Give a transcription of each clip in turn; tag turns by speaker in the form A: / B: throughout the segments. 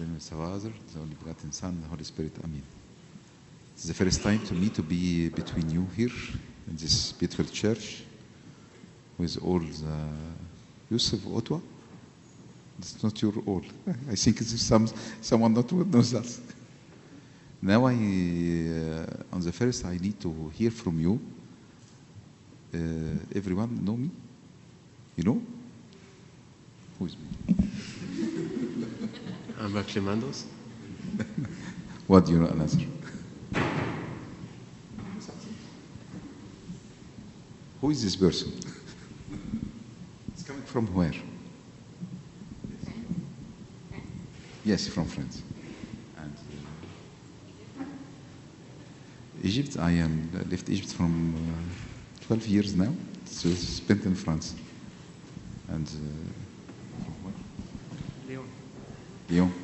A: name of the Father, the only begotten Son, the Holy Spirit. Amen. It's the first time to me to be between you here in this beautiful church with all the Yusuf Otwa. It's not your all. I think it's some someone not knows us. Now I, uh, on the first, I need to hear from you. Uh, everyone know me? You know? Who is me?
B: Amber Clemandos.
A: What do you know, Anasir? Who is this person? it's coming from where? Yes, from France. And uh, Egypt, I am left Egypt from uh, 12 years now. So spent in France. And uh, from where?
B: Leon.
A: Lyon.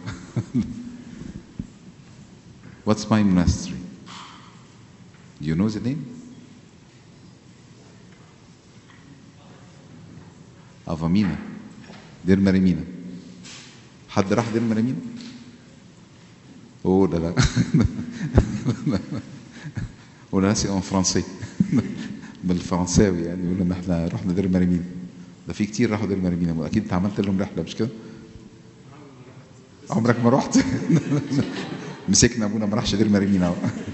A: What's my monastery? Do you know the name? Avamina. دير مريمينا. حد راح دير مريمينا؟ اوه لا لا ولا سي اون فرونسي بالفرنساوي يعني يقولوا ان احنا رحنا دير مريمينا ده في كتير راحوا دير مريمينا اكيد انت عملت لهم رحله مش كده؟ عمرك ما رحت مسكنا ابونا ما راحش دير مريمينا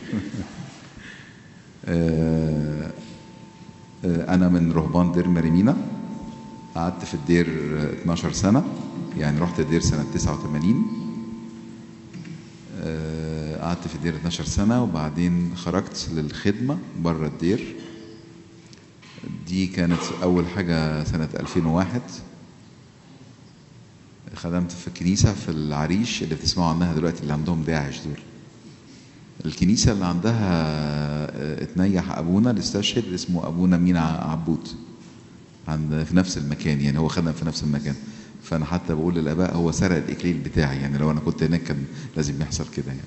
A: آه، آه، انا من رهبان دير مريمينا قعدت في الدير آه، 12 سنه يعني رحت الدير سنه 89 آه، قعدت في الدير 12 سنه وبعدين خرجت للخدمه بره الدير دي كانت اول حاجه سنه 2001 خدمت في كنيسة في العريش اللي بتسمعوا عنها دلوقتي اللي عندهم داعش دول الكنيسة اللي عندها آه، اتنيح أبونا اللي استشهد اسمه أبونا مينا عبود عند في نفس المكان يعني هو خدم في نفس المكان فأنا حتى بقول للآباء هو سرق الإكليل بتاعي يعني لو أنا كنت هناك كان لازم يحصل كده يعني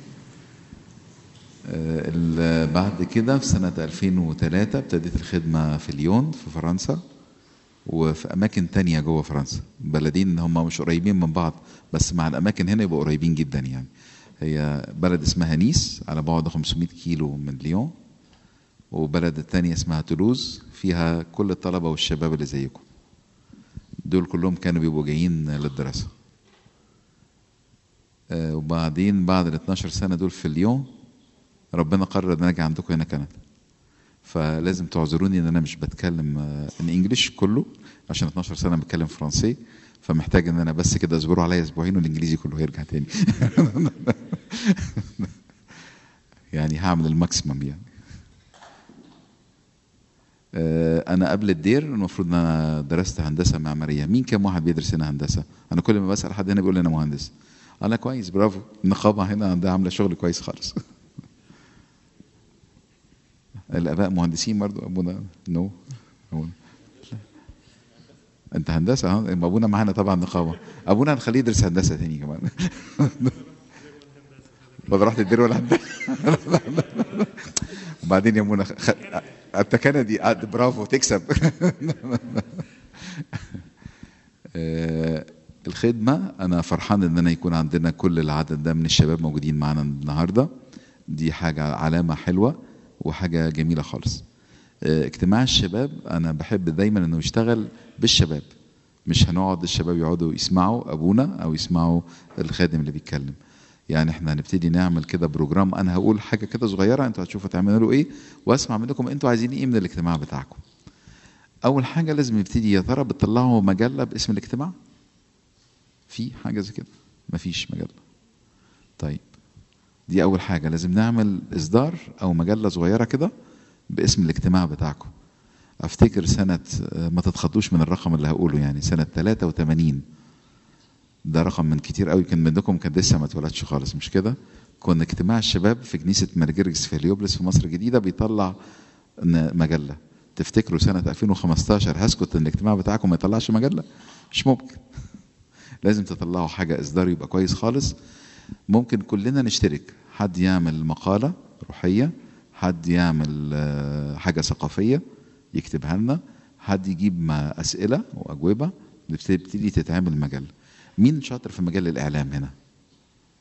A: آه، ال- بعد كده في سنة 2003 ابتديت الخدمة في ليون في فرنسا وفي اماكن تانية جوه فرنسا بلدين هم مش قريبين من بعض بس مع الاماكن هنا يبقوا قريبين جدا يعني هي بلد اسمها نيس على بعد 500 كيلو من ليون وبلد التانية اسمها تولوز فيها كل الطلبة والشباب اللي زيكم دول كلهم كانوا بيبقوا جايين للدراسة آه، وبعدين بعد ال 12 سنة دول في ليون ربنا قرر ان انا اجي عندكم هنا كندا فلازم تعذروني ان انا مش بتكلم ان انجلش كله عشان 12 سنه بتكلم فرنسي فمحتاج ان انا بس كده اصبروا عليا اسبوعين والانجليزي كله هيرجع تاني يعني هعمل الماكسيمم يعني آه، انا قبل الدير المفروض ان انا درست هندسه معماريه مين كام واحد بيدرس هنا هندسه انا كل ما بسال حد هنا بيقول لي انا مهندس انا كويس برافو النقابه هنا عندها عامله شغل كويس خالص الاباء مهندسين برضو ابونا نو أبونا. انت هندسه ها يبقى ابونا معانا طبعا نقابه ابونا هنخليه يدرس هندسه تاني كمان ولا رحت الدير ولا هندسه وبعدين يا ابونا خ... انت كندي آه، برافو تكسب آه، الخدمه انا فرحان ان انا يكون عندنا كل العدد ده من الشباب موجودين معانا النهارده دي حاجه علامه حلوه وحاجه جميله خالص آه، اجتماع الشباب انا بحب دايما انه يشتغل بالشباب مش هنقعد الشباب يقعدوا يسمعوا ابونا او يسمعوا الخادم اللي بيتكلم يعني احنا هنبتدي نعمل كده بروجرام انا هقول حاجه كده صغيره انتوا هتشوفوا تعملوا له ايه واسمع منكم انتوا عايزين ايه من الاجتماع بتاعكم اول حاجه لازم يبتدي يا ترى بتطلعوا مجله باسم الاجتماع في حاجه زي كده مفيش مجله طيب دي اول حاجه لازم نعمل اصدار او مجله صغيره كده باسم الاجتماع بتاعكم افتكر سنه آه، ما تتخضوش من الرقم اللي هقوله يعني سنه 83 ده رقم من كتير قوي كان منكم كان لسه ما اتولدش خالص مش كده كنا اجتماع الشباب في كنيسه مرجرجس في هليوبلس في مصر الجديده بيطلع ن- مجله تفتكروا سنه 2015 هسكت ان الاجتماع بتاعكم ما يطلعش مجله مش ممكن لازم تطلعوا حاجه اصدار يبقى كويس خالص ممكن كلنا نشترك حد يعمل مقاله روحيه حد يعمل آه، حاجه ثقافيه يكتبها لنا حد يجيب ما اسئله واجوبه بتبتدي تتعمل مجله مين شاطر في مجال الاعلام هنا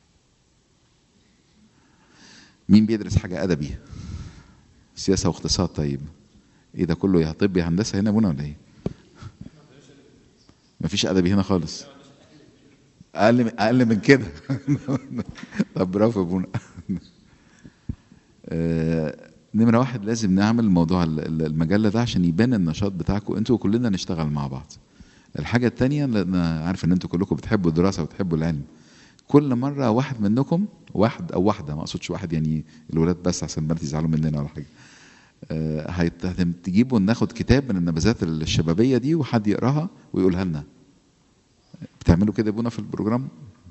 A: مين بيدرس حاجه ادبي سياسه واقتصاد طيب ايه ده كله يا طب يا هندسه هنا ابونا ولا ايه مفيش ادبي هنا خالص اقل من اقل من كده طب برافو يا ابونا آه، نمره واحد لازم نعمل موضوع ال- ال- المجله ده عشان يبان النشاط بتاعكم انتوا وكلنا نشتغل مع بعض الحاجه الثانيه لان أنا عارف ان انتوا كلكم بتحبوا الدراسه وبتحبوا العلم كل مره واحد منكم واحد او واحده ما اقصدش واحد يعني الولاد بس عشان البنات يزعلوا مننا ولا حاجه آه، هيت- هتم- تجيبوا ناخد كتاب من النبذات الشبابيه دي وحد يقراها ويقولها لنا بتعملوا كده يا ابونا في البروجرام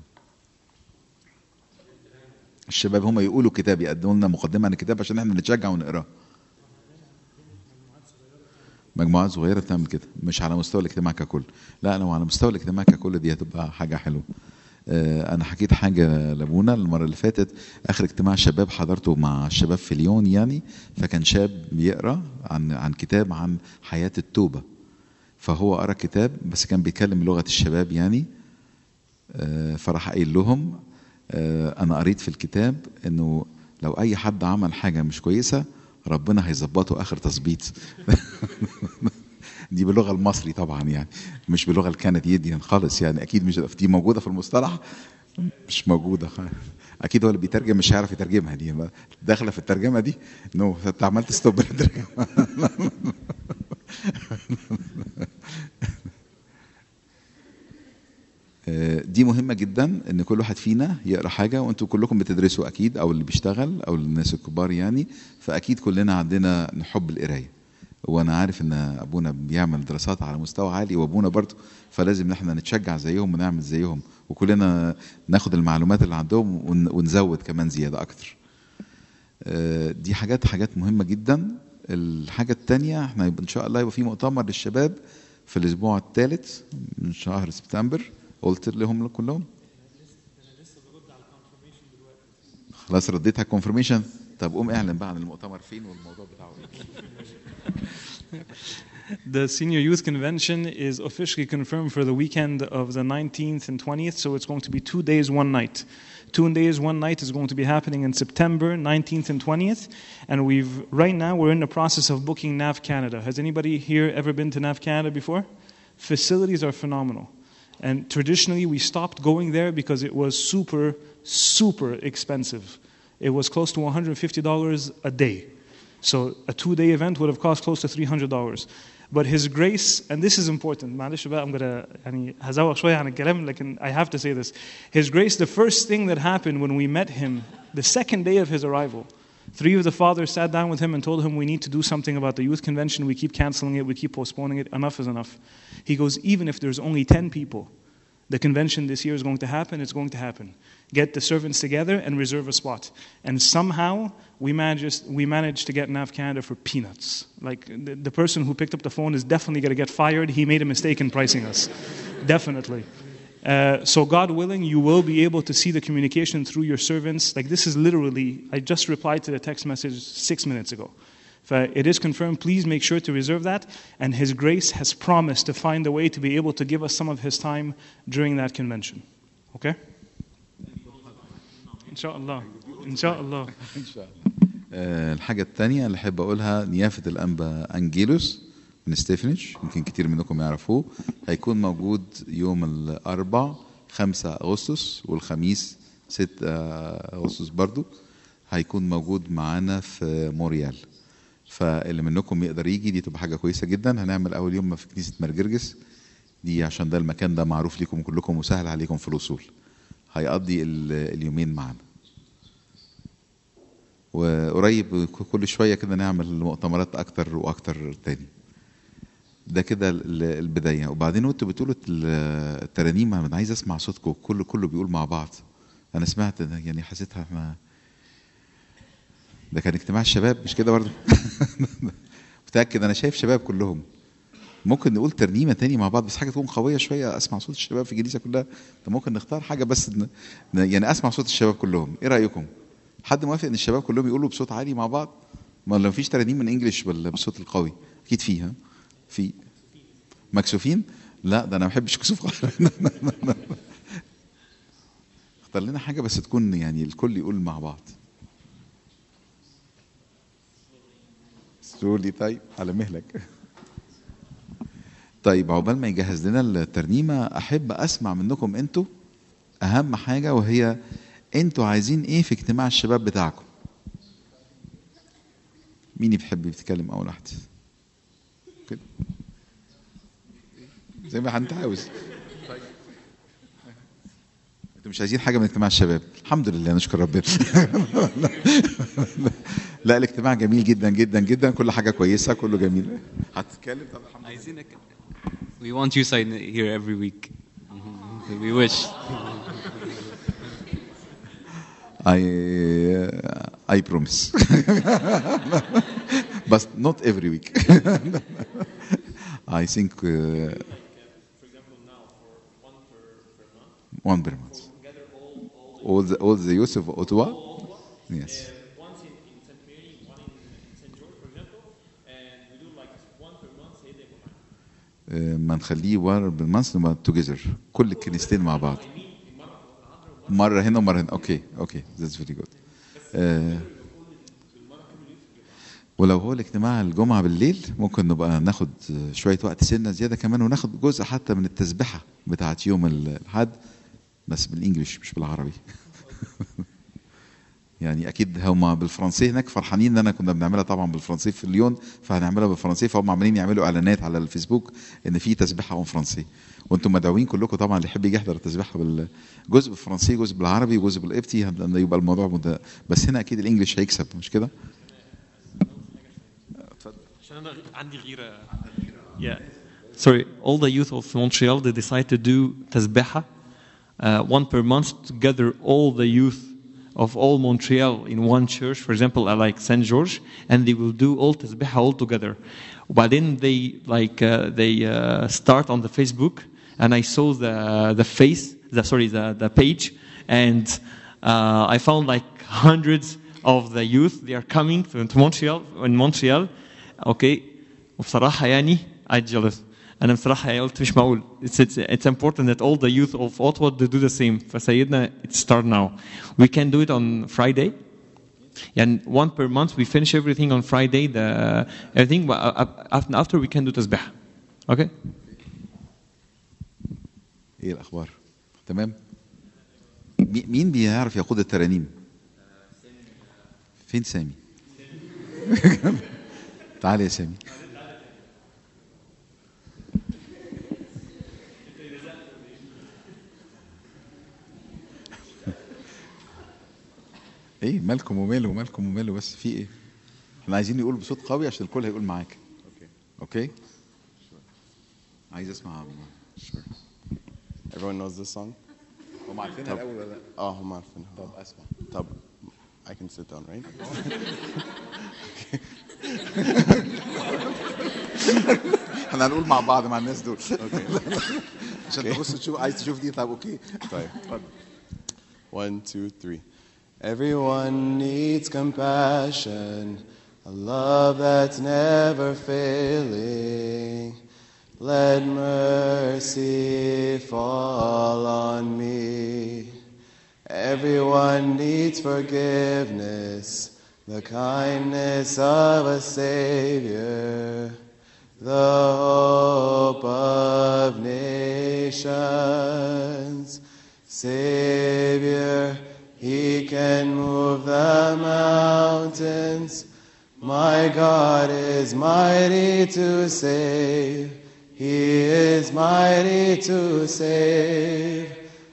A: الشباب هم يقولوا كتاب يقدموا لنا مقدمه عن الكتاب عشان احنا نتشجع ونقراه مجموعات صغيره بتعمل كده مش على مستوى الاجتماع ككل لا لو على مستوى الاجتماع ككل دي هتبقى حاجه حلوه آه، انا حكيت حاجه لابونا المره اللي فاتت اخر اجتماع شباب حضرته مع الشباب في ليون يعني فكان شاب بيقرا عن عن كتاب عن حياه التوبه فهو قرا كتاب بس كان بيتكلم لغه الشباب يعني آه، فراح قايل لهم آه، انا قريت في الكتاب انه لو اي حد عمل حاجه مش كويسه ربنا هيظبطه اخر تظبيط دي باللغه المصري طبعا يعني مش باللغه الكنديين خالص يعني اكيد مش دي موجوده في المصطلح مش موجوده خالص. اكيد هو اللي بيترجم مش هيعرف يترجمها دي داخله في الترجمه دي نو انت عملت ستوب للترجمة. آه، دي مهمة جدا ان كل واحد فينا يقرا حاجة وانتوا كلكم بتدرسوا اكيد او اللي بيشتغل او الناس الكبار يعني فاكيد كلنا عندنا نحب القراية وانا عارف ان ابونا بيعمل دراسات على مستوى عالي وابونا برضه فلازم ان احنا نتشجع زيهم ونعمل زيهم وكلنا ناخد المعلومات اللي عندهم ون- ونزود كمان زيادة اكتر آه، دي حاجات حاجات مهمة جدا الحاجة التانية احنا يبقى ان شاء الله يبقى في مؤتمر للشباب في الاسبوع الثالث من شهر سبتمبر قلت لهم كلهم خلاص رديت على الكونفرميشن طب قوم اعلن بقى عن المؤتمر فين والموضوع بتاعه ايه
B: The Senior Youth Convention is officially confirmed for the weekend of the 19th and 20th, so it's going to be two days, one night. Two days, one night is going to be happening in September 19th and 20th, and we've right now we're in the process of booking NAV Canada. Has anybody here ever been to NAV Canada before? Facilities are phenomenal. And traditionally, we stopped going there because it was super, super expensive. It was close to $150 a day. So a two-day event would have cost close to $300. But His grace, and this is important. معلش بقى I'm gonna يعني هزوق شوية عن الكلام لكن I have to say this. His grace, the first thing that happened when we met him, the second day of his arrival, three of the fathers sat down with him and told him we need to do something about the youth convention. We keep canceling it. We keep postponing it. Enough is enough. He goes, even if there's only 10 people, the convention this year is going to happen, it's going to happen. Get the servants together and reserve a spot. And somehow we managed, we managed to get NAV Canada for peanuts. Like the, the person who picked up the phone is definitely going to get fired. He made a mistake in pricing us. definitely. Uh, so, God willing, you will be able to see the communication through your servants. Like, this is literally, I just replied to the text message six minutes ago. It is confirmed. Please make sure to reserve that. And His grace has promised to find a way to be able to give us some of His time during that convention. Okay? Inshallah. Inshallah.
A: ان شاء الله آه، الحاجة التانية اللي أحب أقولها نيافة الأنبا أنجيلوس من ستيفنش يمكن كتير منكم يعرفوه هيكون موجود يوم الأربع 5 أغسطس والخميس 6 أغسطس برضو هيكون موجود معانا في موريال فاللي منكم يقدر يجي دي تبقى حاجة كويسة جدا هنعمل أول يوم في كنيسة مرجرجس دي عشان ده المكان ده معروف ليكم كلكم وسهل عليكم في الوصول هيقضي ال- اليومين معانا وقريب كل شويه كده نعمل مؤتمرات اكتر واكتر تاني ده كده ال- البدايه وبعدين وانتوا بتقولوا ال- الترانيم انا عايز اسمع صوتكم كله كله بيقول مع بعض انا سمعت ده يعني حسيتها احنا ده كان اجتماع الشباب مش كده برضه متاكد انا شايف شباب كلهم ممكن نقول ترنيمه تاني مع بعض بس حاجه تكون قويه شويه اسمع صوت الشباب في الكنيسه كلها طب ممكن نختار حاجه بس ن... ن- يعني اسمع صوت الشباب كلهم ايه رايكم حد موافق ان الشباب كلهم يقولوا بصوت عالي مع بعض ما لو مفيش ترانيم من انجلش ولا بالصوت القوي اكيد فيها في مكسوفين لا ده انا ما بحبش كسوف خالص اختار لنا حاجه بس تكون يعني الكل يقول مع بعض سلولي طيب على مهلك طيب عقبال ما يجهز لنا الترنيمه احب اسمع منكم انتوا اهم حاجه وهي انتوا عايزين ايه في اجتماع الشباب بتاعكم مين بيحب يتكلم اول واحد كده زي ما انت عاوز انتوا مش عايزين حاجه من اجتماع الشباب الحمد لله نشكر ربنا لا الاجتماع جميل جدا جدا جدا كل حاجه كويسه كله جميل هتتكلم طب الحمد لله
C: عايزينك We want you sign here every week. We wish.
A: I I promise. but not every week. I think uh, one per month. All the all the youth of Ottawa. Yes.
B: once in, in St. Mary, one in, in St. George, for example, and we do like one per month, say they
A: Uh, ما نخليه ور بالمنث نبقى together كل الكنيستين مع بعض مرة هنا ومرة هنا اوكي اوكي that's very good آه، ولو هو الاجتماع الجمعة بالليل ممكن نبقى ناخد شوية وقت سنة زيادة كمان وناخد جزء حتى من التسبحة بتاعت يوم الأحد بس بالإنجليش مش بالعربي يعني اكيد هم بالفرنسي هناك فرحانين ان انا كنا بنعملها طبعا بالفرنسي في ليون فهنعملها بالفرنسي فهم عمالين يعملوا اعلانات على الفيسبوك ان في تسبيحه فرنسي وانتم مدعوين كلكم طبعا اللي يحب يجي يحضر التسبيحه بالجزء بالفرنسي جزء بالعربي وجزء بالقبطي لأن يبقى الموضوع مد... بس هنا اكيد الانجليش هيكسب مش كده؟
D: عشان انا عندي غيره Yeah. Sorry, all the youth of Montreal they decide to do tasbeha uh, one per month to gather all the youth of all Montreal in one church, for example, uh, like Saint George, and they will do all tasbeha all together. But then they like uh, they uh, start on the Facebook, and I saw the the face, the sorry, the the page, and uh, I found like hundreds of the youth. They are coming to, to Montreal in Montreal. Okay, وبصراحة يعني I jealous. أنا بصراحة يعني قلت مش معقول. It's, it's, it's important that all the youth of Ottawa to do the same. فسيدنا it start now. We can do it on Friday. And one per month we finish everything on Friday. The everything but after after we can do tasbih. Okay.
A: ايه الاخبار؟ تمام؟ مي- مين بيعرف يقود الترانيم؟ فين سامي؟ تعال يا سامي ايه مالكم وماله مالكم وماله بس في ايه؟ احنا عايزين نقول بصوت قوي عشان الكل هيقول معاك اوكي اوكي عايز اسمع
E: Everyone knows this song?
A: هم عارفينها الاول ولا لا؟
E: اه هم عارفينها
A: طب اسمع
E: طب I can sit down right?
A: احنا هنقول مع بعض مع الناس دول عشان تبص تشوف عايز تشوف دي طب اوكي
E: طيب
A: اتفضل
E: One, two, three. Everyone needs compassion, a love that's never failing. Let mercy fall on me. Everyone needs forgiveness, the kindness of a Savior, the hope of nations. Savior, He can move the mountains. My God is mighty to save. He is mighty to save.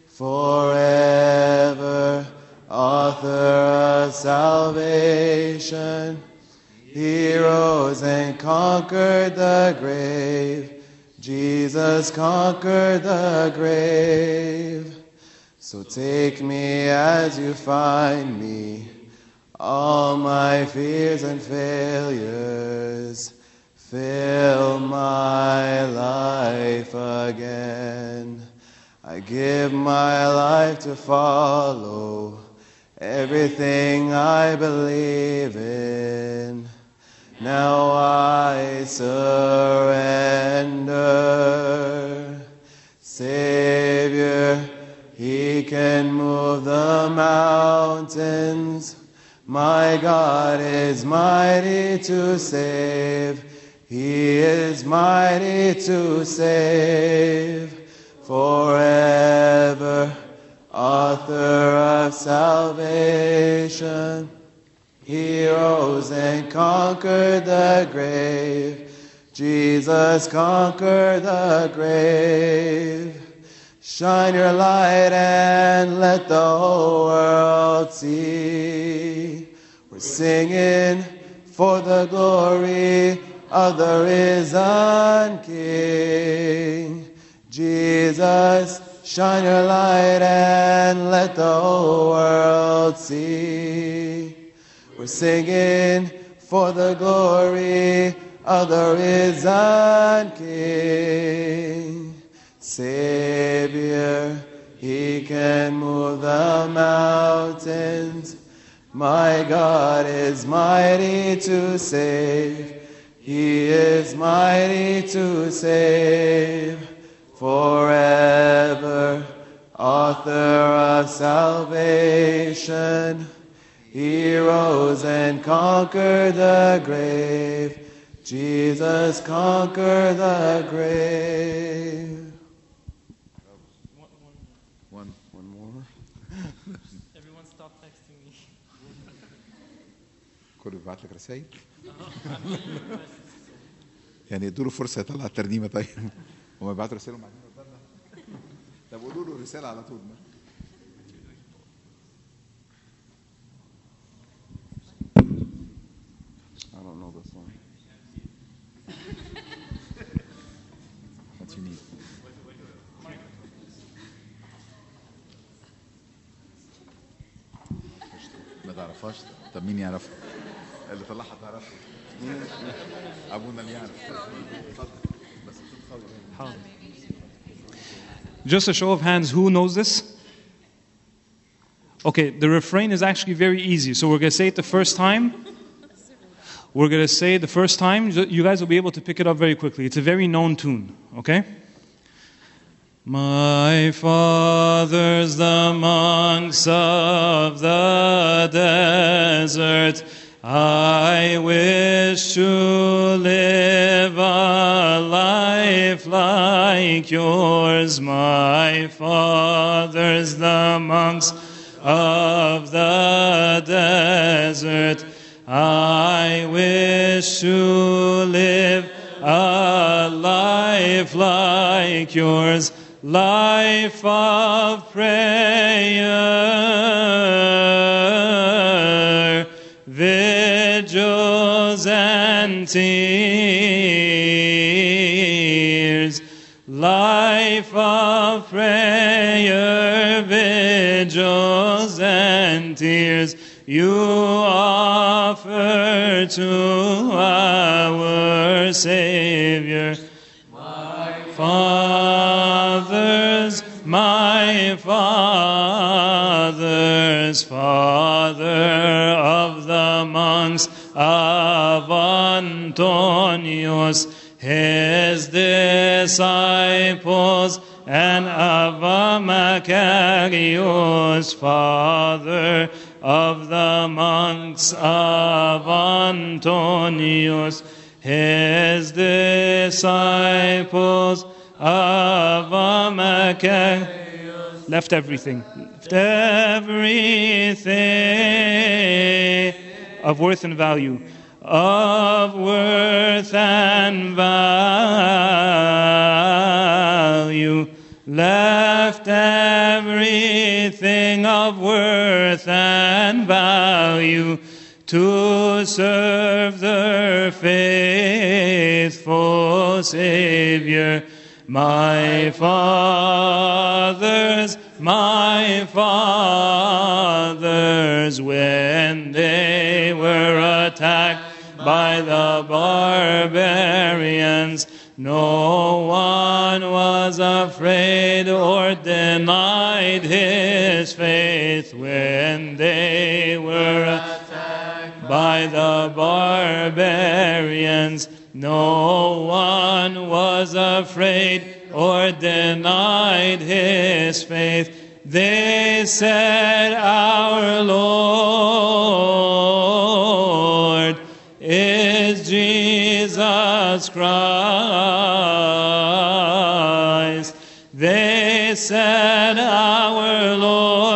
E: Forever, author of salvation. He rose and conquered the grave. Jesus conquered the grave. So take me as you find me, all my fears and failures. Fill my life again. I give my life to follow everything I believe in. Now I surrender. Savior, He can move the mountains. My God is mighty to save. He is mighty to save forever. Author of salvation. He rose and conquered the grave. Jesus conquered the grave. Shine your light and let the whole world see. We're singing for the glory of the risen King. Jesus, shine your light and let the whole world see. We're singing for the glory of the risen King. Savior, He can move the mountains. My God is mighty to save. He is mighty to save forever. Author of salvation. He rose and conquered the grave. Jesus conquered the grave.
A: One.
E: One more.
D: Everyone stop texting me.
A: كله بيبعت لك رسائل يعني ادوا له فرصه يطلع الترنيمه طيب هم يبعتوا رسائل وبعدين يردنا طب قولوا له الرساله على طول
E: I don't know this one.
A: What you need. ما تعرفهاش طب مين يعرفها؟ اللي طلعها تعرفها ابونا اللي يعرف اتفضل بس صوت قوي
B: Just a show of hands, who knows this? Okay, the refrain is actually very easy. So we're going to say it the first time. We're going to say it the first time. You guys will be able to pick it up very quickly. It's a very known tune, okay? My fathers, the monks of the desert, I wish to live a life like yours. My fathers, the monks of the desert, I wish to live a life like yours, life of prayer, vigils and tears, life of prayer, vigils and tears. You offer to our Savior. My fathers, my fathers, father of the monks of Antonius, his disciples, and of Macarius, father of the monks of Antonius, his disciples of Macarius, left everything, left everything of worth and value, of worth and value, left everything of worth and value to serve their faithful Savior. My fathers, my fathers, when they were attacked by the barbarians, no one was afraid or denied his faith when they were attacked by the barbarians. No one was afraid or denied his faith. They said, Our Lord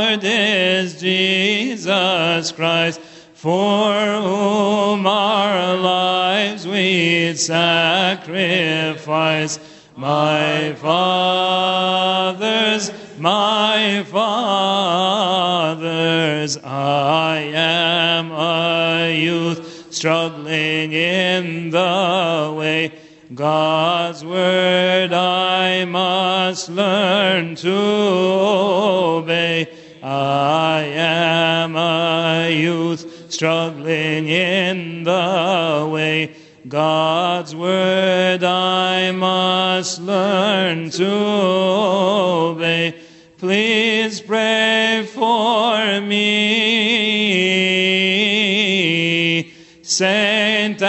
F: Lord is Jesus Christ, for whom our lives we sacrifice. My fathers, my fathers, I am a youth struggling in the way. God's word I must learn to obey. I am a youth struggling in the way. God's word I must learn to obey. Please pray for me, Saint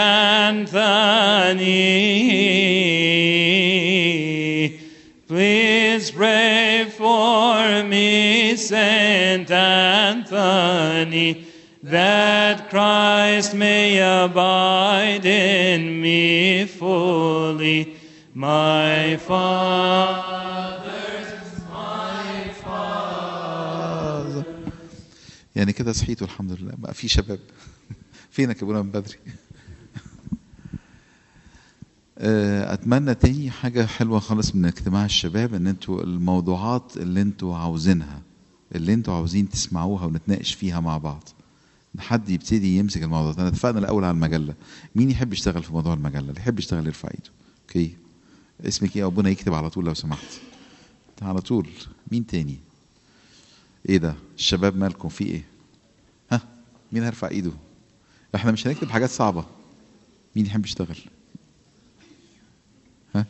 F: Anthony. Please pray for me, Saint Anthony, that Christ may abide in me fully. My fathers, my father.
A: يعني كده صحيتوا الحمد لله بقى في شباب فينك يا ابونا من بدري آه، اتمنى تاني حاجه حلوه خالص من اجتماع الشباب ان انتوا الموضوعات اللي انتوا عاوزينها اللي انتوا عاوزين تسمعوها ونتناقش فيها مع بعض حد يبتدي يمسك الموضوع ده اتفقنا الاول على المجله مين يحب يشتغل في موضوع المجله اللي يحب يشتغل يرفع ايده اوكي اسمك ايه يا ابونا يكتب على طول لو سمحت على طول مين تاني ايه ده الشباب مالكم في ايه ها مين هيرفع ايده احنا مش هنكتب حاجات صعبه مين يحب يشتغل ها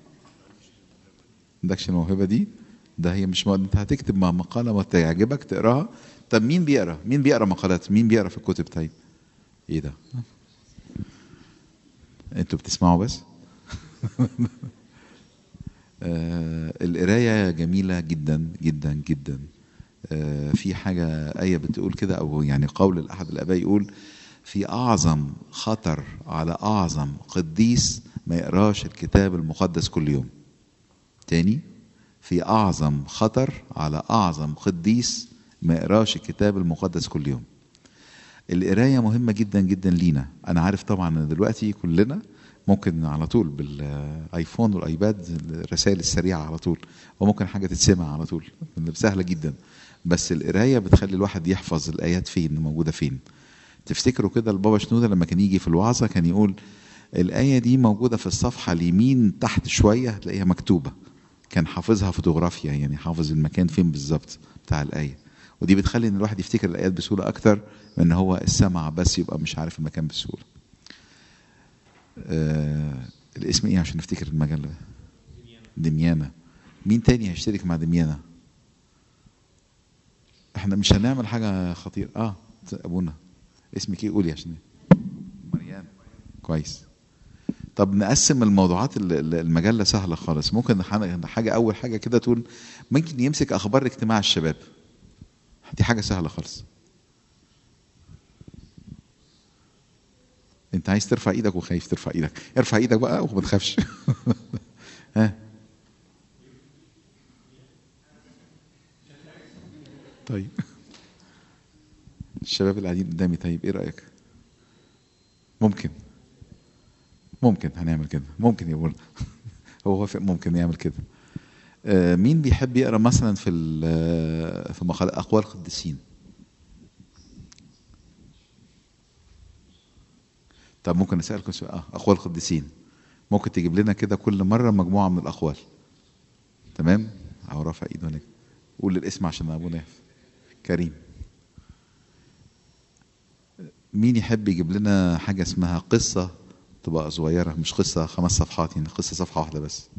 A: عندكش الموهبه دي ده هي مش مو... انت هتكتب مع مقاله ما تعجبك تقراها طب مين بيقرا مين بيقرا مقالات مين بيقرا في الكتب طيب ايه ده انتوا بتسمعوا بس آه القرايه جميله جدا جدا جدا آه في حاجه ايه بتقول كده او يعني قول احد الاباء يقول في اعظم خطر على اعظم قديس ما يقراش الكتاب المقدس كل يوم تاني في اعظم خطر على اعظم قديس ما يقراش الكتاب المقدس كل يوم القرايه مهمه جدا جدا لينا انا عارف طبعا ان دلوقتي كلنا ممكن على طول بالايفون والايباد الرسائل السريعه على طول وممكن حاجه تتسمع على طول سهله جدا بس القرايه بتخلي الواحد يحفظ الايات فين موجوده فين تفتكروا كده البابا شنوده لما كان يجي في الوعظه كان يقول الايه دي موجوده في الصفحه اليمين تحت شويه هتلاقيها مكتوبه كان حافظها فوتوغرافيا يعني حافظ المكان فين بالظبط بتاع الايه ودي بتخلي ان الواحد يفتكر الايات بسهوله اكتر من ان هو السمع بس يبقى مش عارف المكان بسهوله آه الاسم ايه عشان نفتكر المجله دميانه مين تاني هيشترك مع دميانه احنا مش هنعمل حاجه خطيره اه ابونا اسمك ايه قولي عشان مريان كويس طب نقسم الموضوعات المجله سهله خالص ممكن حاجه اول حاجه كده تقول ممكن يمسك اخبار اجتماع الشباب دي حاجه سهله خالص انت عايز ترفع ايدك وخايف ترفع ايدك ارفع ايدك بقى وما تخافش ها طيب الشباب اللي قاعدين قدامي طيب ايه رايك ممكن ممكن هنعمل كده ممكن يقول هو وافق ممكن يعمل كده آه مين بيحب يقرا مثلا في في مقال اقوال القديسين طب ممكن اسالكم سؤال اه اقوال القديسين ممكن تجيب لنا كده كل مره مجموعه من الاقوال تمام او رافع ايده هناك قول الاسم عشان ابونا يعرف كريم مين يحب يجيب لنا حاجه اسمها قصه تبقى صغيره مش قصه خمس صفحات يعني قصه صفحه واحده بس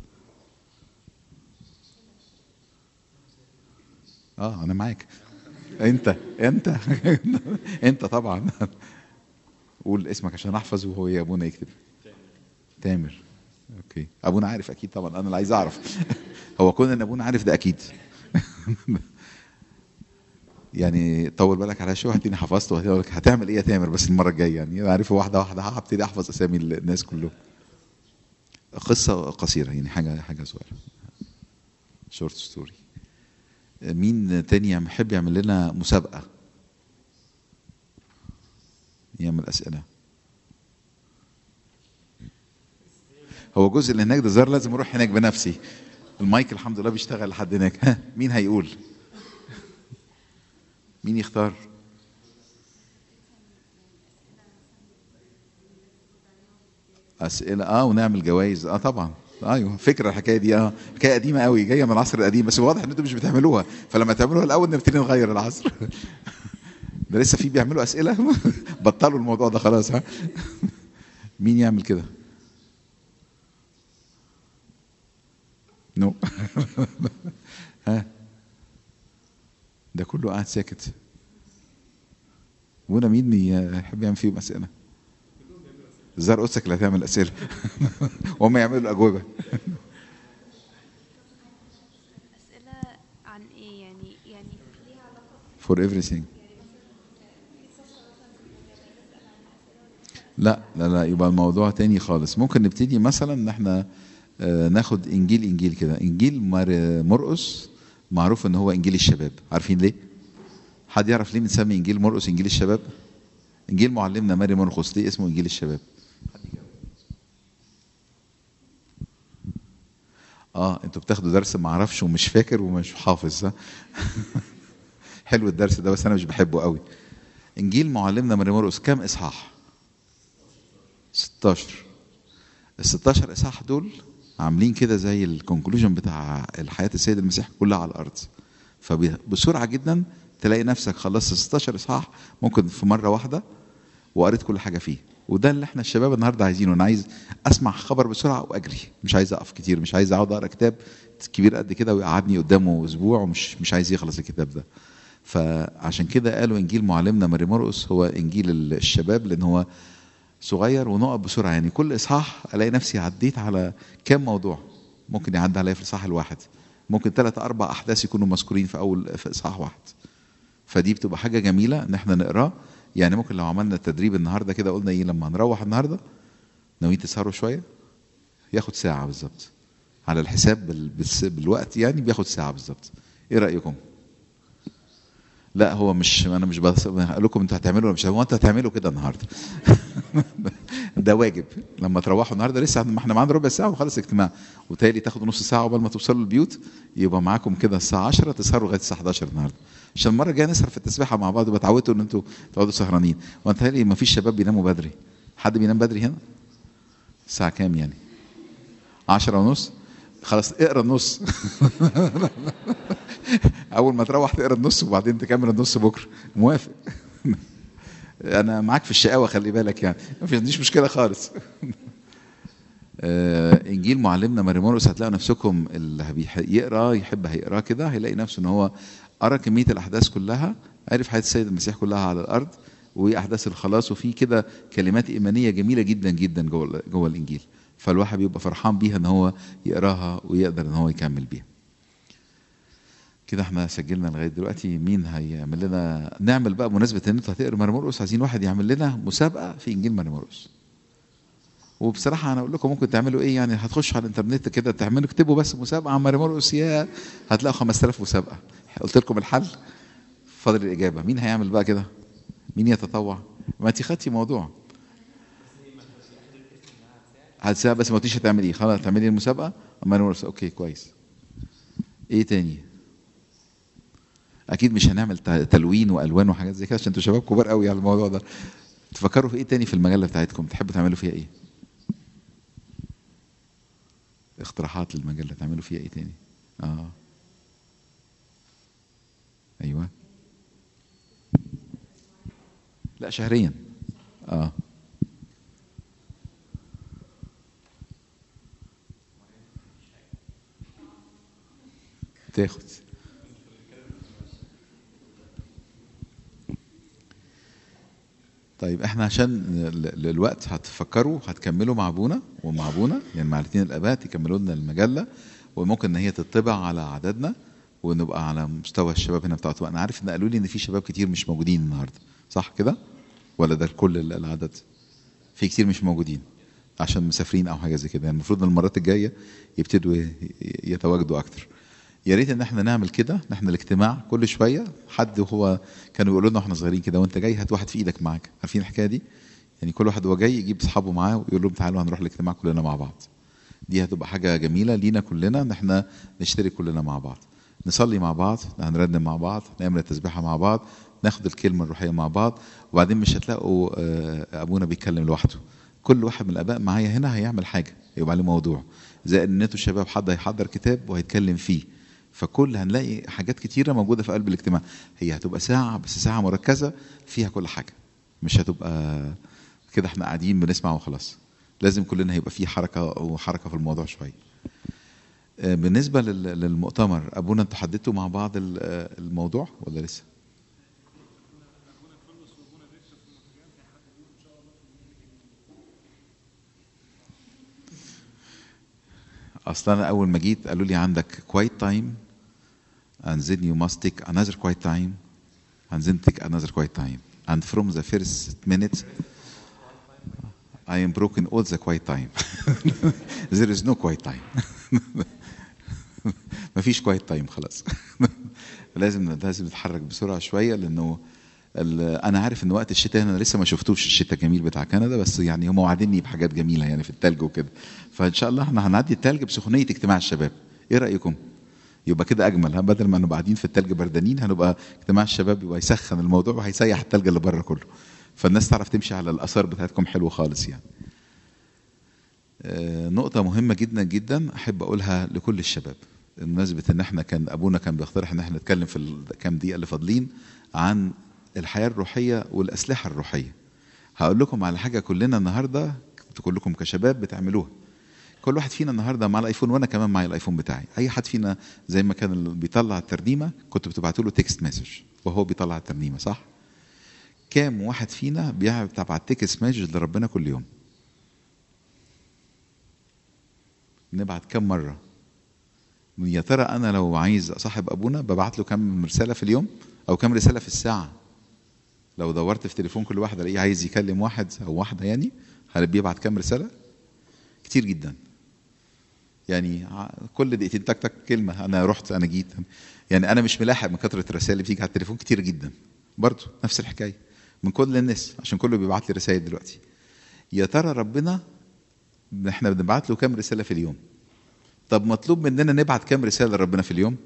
A: اه انا معاك انت انت انت طبعا قول اسمك عشان احفظ وهو يا ابونا يكتب تامر اوكي ابونا عارف اكيد طبعا انا اللي عايز اعرف هو كون ان ابونا عارف ده اكيد يعني طول بالك على شويه هتلاقيني حفظت وهقول لك هتعمل ايه يا تامر بس المره الجايه يعني انا عارفه واحده واحده هبتدي احفظ اسامي الناس كلهم قصه قصيره يعني حاجه حاجه صغيره شورت ستوري مين تاني يحب يعمل لنا مسابقة يعمل أسئلة هو الجزء اللي هناك ده زار لازم اروح هناك بنفسي المايك الحمد لله بيشتغل لحد هناك ها مين هيقول مين يختار اسئله اه ونعمل جوائز اه طبعا ايوه فكره الحكايه دي اه حكايه قديمه قوي جايه من العصر القديم بس واضح ان انتم مش بتعملوها فلما تعملوها الاول نبتدي نغير العصر ده لسه في بيعملوا اسئله بطلوا الموضوع ده خلاص ها مين يعمل كده نو ها ده كله قاعد ساكت وانا مين يحب يعمل فيهم اسئله الزهر قدسك اللي هتعمل اسئله وهم يعملوا الاجوبه
G: أسئلة عن إيه يعني يعني ليها علاقة
A: for everything لا لا لا يبقى الموضوع تاني خالص ممكن نبتدي مثلا ان احنا آه، ناخد انجيل انجيل كده انجيل مر- مرقس معروف ان هو انجيل الشباب عارفين ليه حد يعرف ليه بنسمي انجيل مرقس انجيل الشباب انجيل معلمنا ماري مرقس ليه اسمه انجيل الشباب اه انتوا بتاخدوا درس ما اعرفش ومش فاكر ومش حافظ ها حلو الدرس ده بس انا مش بحبه قوي انجيل معلمنا ماري مرقس كام اصحاح 16 ال 16 اصحاح دول عاملين كده زي الكونكلوجن بتاع الحياه السيد المسيح كلها على الارض فبسرعه جدا تلاقي نفسك خلصت 16 اصحاح ممكن في مره واحده وقريت كل حاجه فيه وده اللي احنا الشباب النهارده عايزينه انا عايز اسمع خبر بسرعه واجري مش عايز اقف كتير مش عايز اقعد اقرا كتاب كبير قد كده ويقعدني قدامه اسبوع ومش مش عايز يخلص الكتاب ده فعشان كده قالوا انجيل معلمنا ماري مرقس هو انجيل الشباب لان هو صغير ونقف بسرعه يعني كل اصحاح الاقي نفسي عديت على كام موضوع ممكن يعدي عليا في الاصحاح الواحد ممكن ثلاث اربع احداث يكونوا مذكورين في اول في اصحاح واحد فدي بتبقى حاجه جميله ان احنا نقراه يعني ممكن لو عملنا التدريب النهارده كده قلنا ايه لما نروح النهارده ناويين تسهروا شويه ياخد ساعه بالظبط على الحساب بال... بالس- بالوقت يعني بياخد ساعه بالظبط ايه رايكم لا هو مش انا مش بس هقول لكم انتوا هتعملوا ولا مش هو انتوا هتعملوا كده النهارده ده واجب لما تروحوا النهارده لسه ما احنا معانا ربع ساعه وخلص اجتماع وتالي تاخدوا نص ساعه قبل ما توصلوا البيوت يبقى معاكم كده الساعه 10 تسهروا لغايه الساعه 11 النهارده عشان المره الجايه نسهر في التسبيحه مع بعض وبتعودوا ان انتوا تقعدوا سهرانين وانت ما فيش شباب بيناموا بدري حد بينام بدري هنا الساعه كام يعني 10 ونص خلاص اقرا النص اول ما تروح تقرا النص وبعدين تكمل النص بكره موافق انا معاك في الشقاوه خلي بالك يعني ما فيش عنديش مشكله خالص آه، انجيل معلمنا ماري مرقس هتلاقوا نفسكم اللي بيح- يقرا يحب هيقراه كده هيلاقي نفسه ان هو قرا كميه الاحداث كلها عرف حياه السيد المسيح كلها على الارض واحداث الخلاص وفي كده كلمات ايمانيه جميله جدا جدا جوه جوه الانجيل فالواحد بيبقى فرحان بيها ان هو يقراها ويقدر ان هو يكمل بيها كده احنا سجلنا لغايه دلوقتي مين هيعمل لنا نعمل بقى بمناسبه ان انتوا هتقروا ماري مرقس عايزين واحد يعمل لنا مسابقه في انجيل ماري مرقس وبصراحه انا اقول لكم ممكن تعملوا ايه يعني هتخشوا على الانترنت كده تعملوا اكتبوا بس مسابقه عن ماري مرقس يا هتلاقوا 5000 مسابقه قلت لكم الحل فاضل الاجابه مين هيعمل بقى كده مين يتطوع ما انت خدتي موضوع هتسابق بس ما قلتيش هتعمل ايه خلاص تعملي المسابقه ماري مرقس اوكي كويس ايه تاني اكيد مش هنعمل ت- تلوين والوان وحاجات زي كده عشان انتوا شباب كبار قوي على الموضوع ده تفكروا في ايه تاني في المجله بتاعتكم تحبوا تعملوا فيها ايه اقتراحات للمجله تعملوا فيها ايه تاني اه ايوه لا شهريا اه تاخد طيب احنا عشان ل- للوقت هتفكروا هتكملوا مع ابونا ومع ابونا يعني مع الاثنين الاباء تكملوا لنا المجله وممكن ان هي تطبع على عددنا ونبقى على مستوى الشباب هنا بتاعته انا عارف ان قالوا لي ان في شباب كتير مش موجودين النهارده صح كده ولا ده كل ال- العدد في كتير مش موجودين عشان مسافرين او حاجه زي كده يعني المفروض ان المرات الجايه يبتدوا ي- يتواجدوا اكتر يا ريت ان احنا نعمل كده ان احنا الاجتماع كل شويه حد وهو كانوا يقولوا لنا واحنا صغيرين كده وانت جاي هات واحد في ايدك معاك عارفين الحكايه دي يعني كل واحد وهو جاي يجيب اصحابه معاه ويقول لهم تعالوا هنروح الاجتماع كلنا مع بعض دي هتبقى حاجه جميله لينا كلنا ان احنا نشترك كلنا مع بعض نصلي مع بعض هنرنم مع بعض نعمل التسبيحه مع بعض ناخد الكلمه الروحيه مع بعض وبعدين مش هتلاقوا آه، ابونا بيتكلم لوحده كل واحد من الاباء معايا هنا هيعمل حاجه يبقى عليه موضوع زي ان انتوا الشباب حد هيحضر كتاب وهيتكلم فيه فكل هنلاقي حاجات كتيره موجوده في قلب الاجتماع هي هتبقى ساعه بس ساعه مركزه فيها كل حاجه مش هتبقى كده احنا قاعدين بنسمع وخلاص لازم كلنا هيبقى في حركه وحركه في الموضوع شويه آه، بالنسبه لل- للمؤتمر ابونا انتوا حددتوا مع بعض ال- آه، الموضوع ولا لسه اصلا انا اول ما جيت قالوا لي عندك quiet time and then you must take another quiet time and then take another quiet time and from the first minute I am broken all the quiet time there is no quiet time مفيش quiet time خلاص لازم لازم نتحرك بسرعه شويه لانه ال- انا عارف ان وقت الشتاء انا لسه ما شفتوش الشتاء الجميل بتاع كندا بس يعني هم وعدني بحاجات جميله يعني في التلج وكده فان شاء الله احنا هنعدي التلج بسخونيه اجتماع الشباب ايه رايكم يبقى كده اجمل ها؟ بدل ما نبقى قاعدين في التلج بردانين هنبقى اجتماع الشباب يبقى يسخن الموضوع وهيسيح التلج اللي بره كله فالناس تعرف تمشي على الاثار بتاعتكم حلو خالص يعني آه، نقطة مهمة جدا جدا أحب أقولها لكل الشباب بمناسبة إن إحنا كان أبونا كان بيقترح إن إحنا نتكلم في الكام دقيقة اللي فاضلين عن الحياة الروحية والأسلحة الروحية. هقول لكم على حاجة كلنا النهاردة كلكم كشباب بتعملوها. كل واحد فينا النهارده مع الايفون وانا كمان معايا الايفون بتاعي اي حد فينا زي ما كان اللي بيطلع الترنيمه كنت بتبعتوا له تكست مسج وهو بيطلع الترنيمه صح كام واحد فينا بيبعت تكست مسج لربنا كل يوم نبعت كم مرة يا ترى أنا لو عايز أصاحب أبونا ببعت له كم رسالة في اليوم أو كم رسالة في الساعة لو دورت في تليفون كل واحد ألاقيه عايز يكلم واحد أو واحدة يعني هل بيبعت كم رسالة كتير جدا يعني ع- كل دقيقتين تك تك كلمة أنا رحت أنا جيت يعني أنا مش ملاحق من كثرة الرسائل اللي بتيجي على التليفون كتير جدا برضه نفس الحكاية من كل الناس عشان كله بيبعت لي رسائل دلوقتي يا ترى ربنا احنا بنبعت له كام رسالة في اليوم طب مطلوب مننا نبعت كام رسالة لربنا في اليوم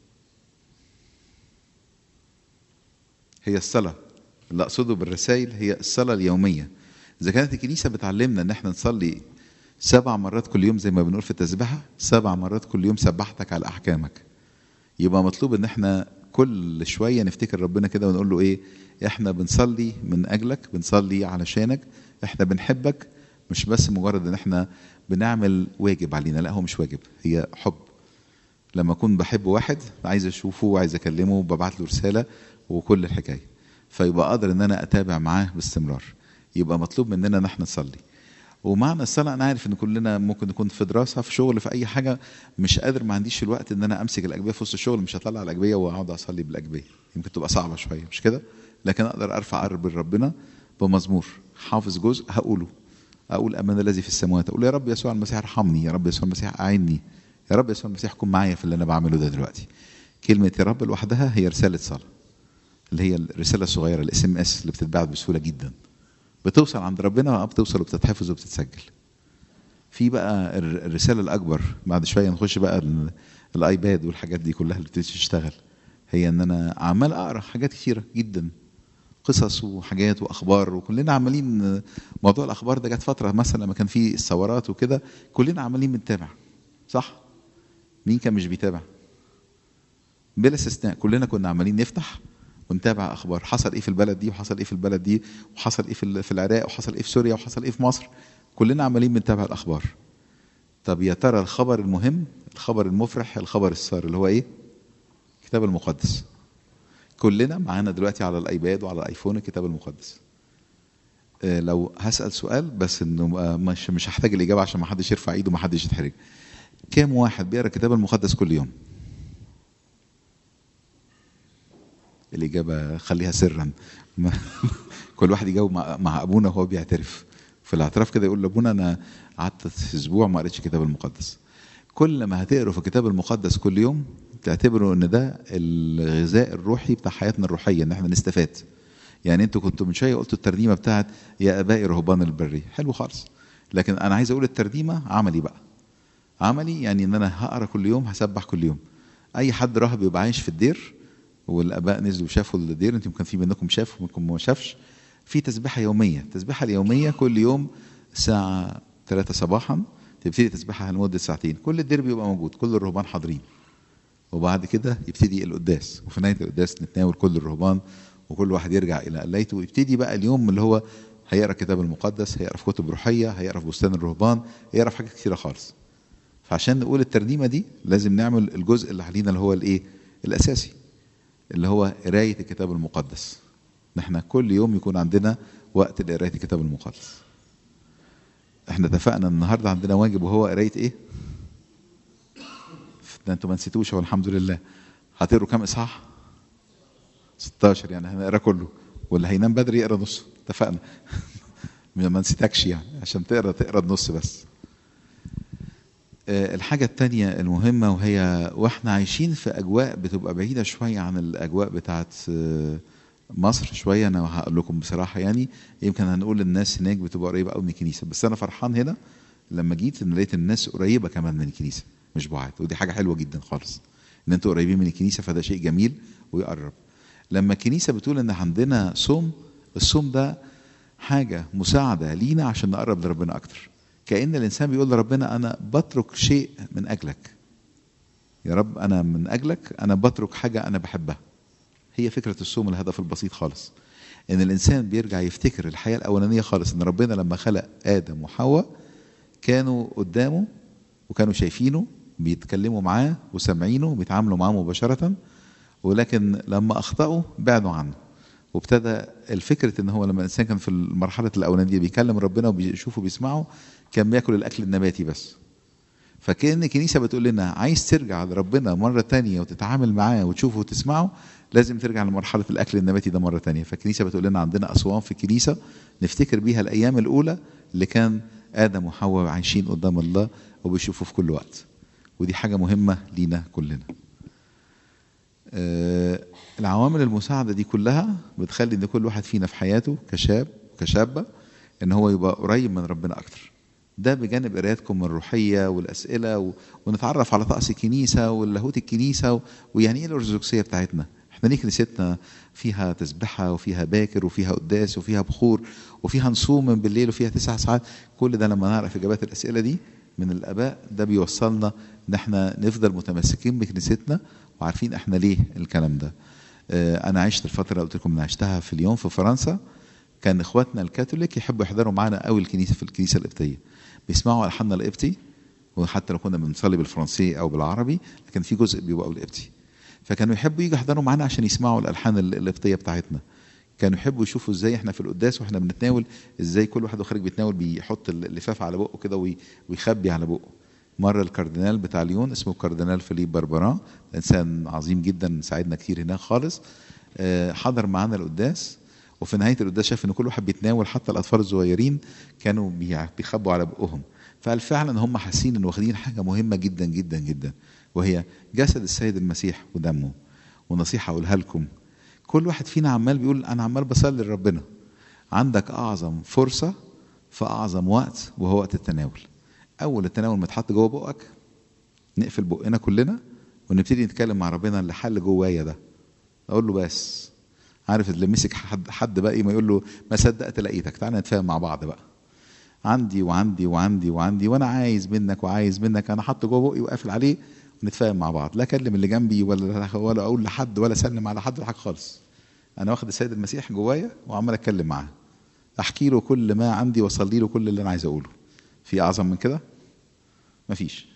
A: هي الصلاة اللي أقصده بالرسائل هي الصلاة اليومية إذا كانت الكنيسة بتعلمنا إن احنا نصلي سبع مرات كل يوم زي ما بنقول في التسبيحة سبع مرات كل يوم سبحتك على أحكامك يبقى مطلوب إن احنا كل شوية نفتكر ربنا كده ونقول له إيه احنا بنصلي من أجلك بنصلي علشانك احنا بنحبك مش بس مجرد إن احنا بنعمل واجب علينا لا هو مش واجب هي حب لما اكون بحب واحد عايز اشوفه وعايز اكلمه ببعت له رساله وكل الحكايه فيبقى اقدر ان انا اتابع معاه باستمرار يبقى مطلوب مننا ان احنا نصلي ومعنى الصلاه انا عارف ان كلنا ممكن نكون في دراسه في شغل في اي حاجه مش قادر ما عنديش الوقت ان انا امسك الاجبيه في وسط الشغل مش هطلع الاجبيه واقعد اصلي بالاجبيه يمكن تبقى صعبه شويه مش كده لكن اقدر ارفع قرب ربنا بمزمور حافظ جزء هقوله اقول امان الذي في السماوات اقول يا رب يسوع المسيح ارحمني يا رب يسوع المسيح اعيني يا رب يسوع المسيح كن معايا في اللي انا بعمله ده دلوقتي كلمه يا رب لوحدها هي رساله صلاه اللي هي الرساله الصغيره الاس ام اس اللي بتتبعت بسهوله جدا بتوصل عند ربنا اه بتوصل وبتتحفظ وبتتسجل في بقى الر- الرساله الاكبر بعد شويه نخش بقى ال- الايباد والحاجات دي كلها اللي بتبتدي تشتغل هي ان انا عمال اقرا حاجات كتيره جدا قصص وحاجات واخبار وكلنا عمالين موضوع الاخبار ده جت فتره مثلا لما كان في الثورات وكده كلنا عمالين بنتابع صح مين كان مش بيتابع بلا استثناء كلنا كنا عمالين نفتح ونتابع اخبار حصل ايه في البلد دي وحصل ايه في البلد دي وحصل ايه في ال- في العراق وحصل ايه في سوريا وحصل ايه في مصر كلنا عمالين بنتابع الاخبار طب يا ترى الخبر المهم الخبر المفرح الخبر السار اللي هو ايه الكتاب المقدس كلنا معانا دلوقتي على الايباد وعلى الايفون الكتاب المقدس آه، لو هسال سؤال بس انه آه، مش مش هحتاج الاجابه عشان ما حدش يرفع ايده ما حدش يتحرج كام واحد بيقرا الكتاب المقدس كل يوم الاجابه خليها سرا ما- كل واحد يجاوب مع, مع ابونا وهو بيعترف في الاعتراف كده يقول لابونا انا قعدت اسبوع ما قريتش الكتاب المقدس كل ما هتقروا في الكتاب المقدس كل يوم تعتبروا ان ده الغذاء الروحي بتاع حياتنا الروحيه ان احنا نستفاد يعني انتوا كنتوا من شويه قلتوا الترنيمه بتاعت يا ابائي رهبان البريه حلو خالص لكن انا عايز اقول الترنيمه عملي بقى عملي يعني ان انا هقرا كل يوم هسبح كل يوم اي حد راهب يبقى عايش في الدير والاباء نزلوا شافوا الدير انتم كان في منكم شاف ومنكم ما شافش في تسبيحه يوميه التسبيحه اليوميه كل يوم الساعه 3 صباحا تبتدي تسبيحها لمده ساعتين كل الدير بيبقى موجود كل الرهبان حاضرين وبعد كده يبتدي القداس وفي نهايه القداس نتناول كل الرهبان وكل واحد يرجع الى قلايته ويبتدي بقى اليوم اللي هو هيقرا الكتاب المقدس هيقرا في كتب روحيه هيقرا في بستان الرهبان هيقرا في حاجات كثيره خالص فعشان نقول الترنيمه دي لازم نعمل الجزء اللي علينا اللي هو الايه الاساسي اللي هو قرايه الكتاب المقدس ان احنا كل يوم يكون عندنا وقت لقرايه الكتاب المقدس احنا اتفقنا النهارده عندنا واجب وهو قرايه ايه ده انتوا ما نسيتوش هو الحمد لله هتقروا كام اصحاح 16 يعني هنقرا كله واللي هينام بدري يقرا نصه اتفقنا ما نسيتكش يعني عشان تقرا تقرا النص بس آه، الحاجة التانية المهمة وهي واحنا عايشين في أجواء بتبقى بعيدة شوية عن الأجواء بتاعت آه، مصر شوية أنا هقول لكم بصراحة يعني يمكن هنقول الناس هناك بتبقى قريبة قوي من الكنيسة بس أنا فرحان هنا لما جيت إن لقيت الناس قريبة كمان من الكنيسة مش بعاد ودي حاجة حلوة جدا خالص إن أنتوا قريبين من الكنيسة فده شيء جميل ويقرب لما الكنيسة بتقول إن عندنا صوم الصوم ده حاجة مساعدة لينا عشان نقرب لربنا أكتر كأن الإنسان بيقول لربنا أنا بترك شيء من أجلك يا رب أنا من أجلك أنا بترك حاجة أنا بحبها هي فكرة الصوم الهدف البسيط خالص إن الإنسان بيرجع يفتكر الحياة الأولانية خالص إن ربنا لما خلق آدم وحواء كانوا قدامه وكانوا شايفينه بيتكلموا معاه وسامعينه بيتعاملوا معاه مباشرة ولكن لما أخطأوا بعدوا عنه وابتدى الفكرة ان هو لما الانسان كان في المرحلة الاولانية دي بيكلم ربنا وبيشوفه بيسمعه كان بياكل الاكل النباتي بس فكأن الكنيسة بتقول لنا عايز ترجع لربنا مرة تانية وتتعامل معاه وتشوفه وتسمعه لازم ترجع لمرحلة الأكل النباتي ده مرة تانية فالكنيسة بتقول لنا عندنا أصوام في الكنيسة نفتكر بيها الأيام الأولى اللي كان آدم وحواء عايشين قدام الله وبيشوفوا في كل وقت ودي حاجة مهمة لينا كلنا آه، العوامل المساعدة دي كلها بتخلي ان كل واحد فينا في حياته كشاب كشابة ان هو يبقى قريب من ربنا اكتر ده بجانب قرايتكم الروحية والأسئلة و... ونتعرف على طقس الكنيسة واللاهوت الكنيسة و... ويعني ايه الأرثوذكسية بتاعتنا احنا ليه كنيستنا فيها تسبحة وفيها باكر وفيها قداس وفيها بخور وفيها نصوم من بالليل وفيها تسع ساعات كل ده لما نعرف إجابات الأسئلة دي من الآباء ده بيوصلنا إن احنا نفضل متمسكين بكنيستنا وعارفين احنا ليه الكلام ده اه أنا عشت الفترة اللي قلت لكم إن عشتها في اليوم في فرنسا كان إخواتنا الكاثوليك يحبوا يحضروا معانا قوي الكنيسة في الكنيسة القبطية بيسمعوا ألحاننا القبطي وحتى لو كنا بنصلي بالفرنسي أو بالعربي لكن في جزء بيبقى بالقبطي فكانوا يحبوا يجوا يحضروا معانا عشان يسمعوا الالحان القبطيه بتاعتنا كانوا يحبوا يشوفوا ازاي احنا في القداس واحنا بنتناول ازاي كل واحد خارج بيتناول بيحط اللفاف على بقه كده وي- ويخبي على بقه مره الكاردينال بتاع ليون اسمه الكاردينال فيليب بربران انسان عظيم جدا ساعدنا كتير هناك خالص آه، حضر معانا القداس وفي نهايه القداس شاف ان كل واحد بيتناول حتى الاطفال الصغيرين كانوا بيع- بيخبوا على بقهم فقال فعلا هم حاسين ان واخدين حاجه مهمه جدا جدا جدا وهي جسد السيد المسيح ودمه ونصيحه اقولها لكم كل واحد فينا عمال بيقول انا عمال بصلي لربنا عندك اعظم فرصه في اعظم وقت وهو وقت التناول اول التناول ما يتحط جوه بقك نقفل بقنا كلنا ونبتدي نتكلم مع ربنا اللي حل جوايا ده اقول له بس عارف اللي مسك حد حد بقى إيه ما يقول له ما صدقت لقيتك تعالى نتفاهم مع بعض بقى عندي وعندي وعندي وعندي وانا عايز منك وعايز منك انا حاطه جوه بقي وقافل عليه ونتفاهم مع بعض لا اكلم اللي جنبي ولا ولا اقول لحد ولا اسلم على حد ولا حاجه خالص انا واخد السيد المسيح جوايا وعمال اتكلم معاه احكي له كل ما عندي واصلي له كل اللي انا عايز اقوله في اعظم من كده مفيش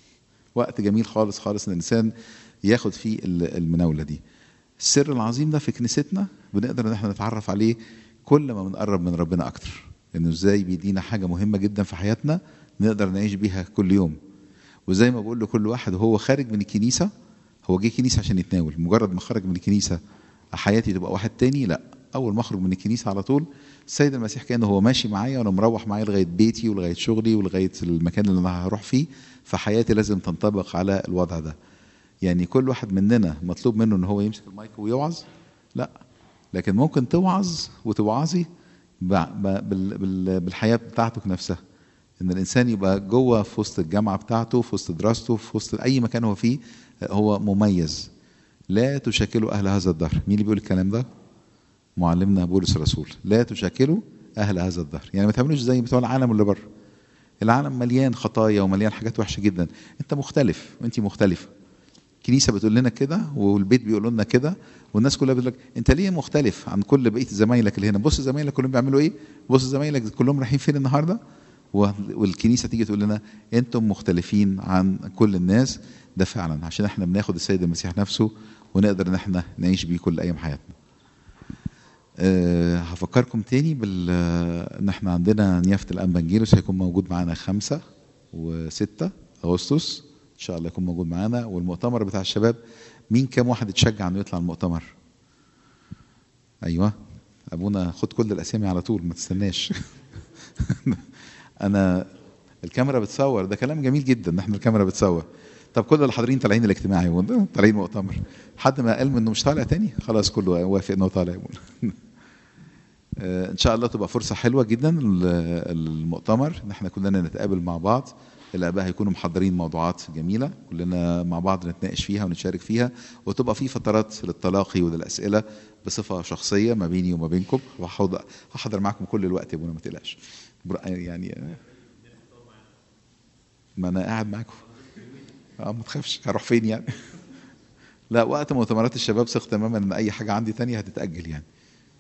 A: وقت جميل خالص خالص ان الانسان ياخد فيه ال- المناوله دي السر العظيم ده في كنيستنا بنقدر ان احنا نتعرف عليه كل ما بنقرب من ربنا اكتر انه ازاي بيدينا حاجه مهمه جدا في حياتنا نقدر نعيش بيها كل يوم وزي ما بقول لكل واحد وهو خارج من الكنيسه هو جه كنيسه عشان يتناول مجرد ما خرج من الكنيسه حياتي تبقى واحد تاني لا اول ما اخرج من الكنيسه على طول السيد المسيح كان هو ماشي معايا وانا مروح معايا لغايه بيتي ولغايه شغلي ولغايه المكان اللي انا هروح فيه فحياتي لازم تنطبق على الوضع ده يعني كل واحد مننا مطلوب منه ان هو يمسك المايك ويوعظ لا لكن ممكن توعظ وتوعظي ب- ب- بال- بال- بالحياه بتاعتك نفسها ان الانسان يبقى جوه في وسط الجامعه بتاعته في وسط دراسته في وسط اي مكان هو فيه هو مميز لا تشكلوا اهل هذا الدهر مين اللي بيقول الكلام ده معلمنا بولس الرسول لا تشكلوا اهل هذا الدهر يعني ما تعملوش زي بتوع العالم اللي بره العالم مليان خطايا ومليان حاجات وحشه جدا انت مختلف انت مختلفه الكنيسه بتقول لنا كده والبيت بيقول لنا كده والناس كلها بتقول لك انت ليه مختلف عن كل بقيه زمايلك اللي هنا بص زمايلك كلهم بيعملوا ايه بص زمايلك كلهم رايحين فين النهارده و- والكنيسه تيجي تقول لنا انتم مختلفين عن كل الناس ده فعلا عشان احنا بناخد السيد المسيح نفسه ونقدر ان احنا نعيش بيه كل ايام حياتنا أه هفكركم تاني بال ان احنا عندنا نيافه الانبنجيلوس هيكون موجود معانا خمسة وستة اغسطس ان شاء الله يكون موجود معانا والمؤتمر بتاع الشباب مين كام واحد اتشجع انه يطلع المؤتمر ايوه ابونا خد كل الاسامي على طول ما تستناش انا الكاميرا بتصور ده كلام جميل جدا ان احنا الكاميرا بتصور طب كل اللي حاضرين طالعين الاجتماع يا ابونا طالعين مؤتمر حد ما قال انه مش طالع تاني خلاص كله وافق انه طالع يا ابونا آه، ان شاء الله تبقى فرصه حلوه جدا ال- المؤتمر ان احنا كلنا نتقابل مع بعض الاباء هيكونوا محضرين موضوعات جميله كلنا مع بعض نتناقش فيها ونتشارك فيها وتبقى في فترات للتلاقي وللاسئله بصفه شخصيه ما بيني وما بينكم وهحضر هحضر معاكم كل الوقت يا ابونا ما تقلقش بر- يعني آه، ما انا قاعد معاكم اه ما تخافش هروح فين يعني لا وقت مؤتمرات الشباب ثق تماما ان اي حاجه عندي تانية هتتاجل يعني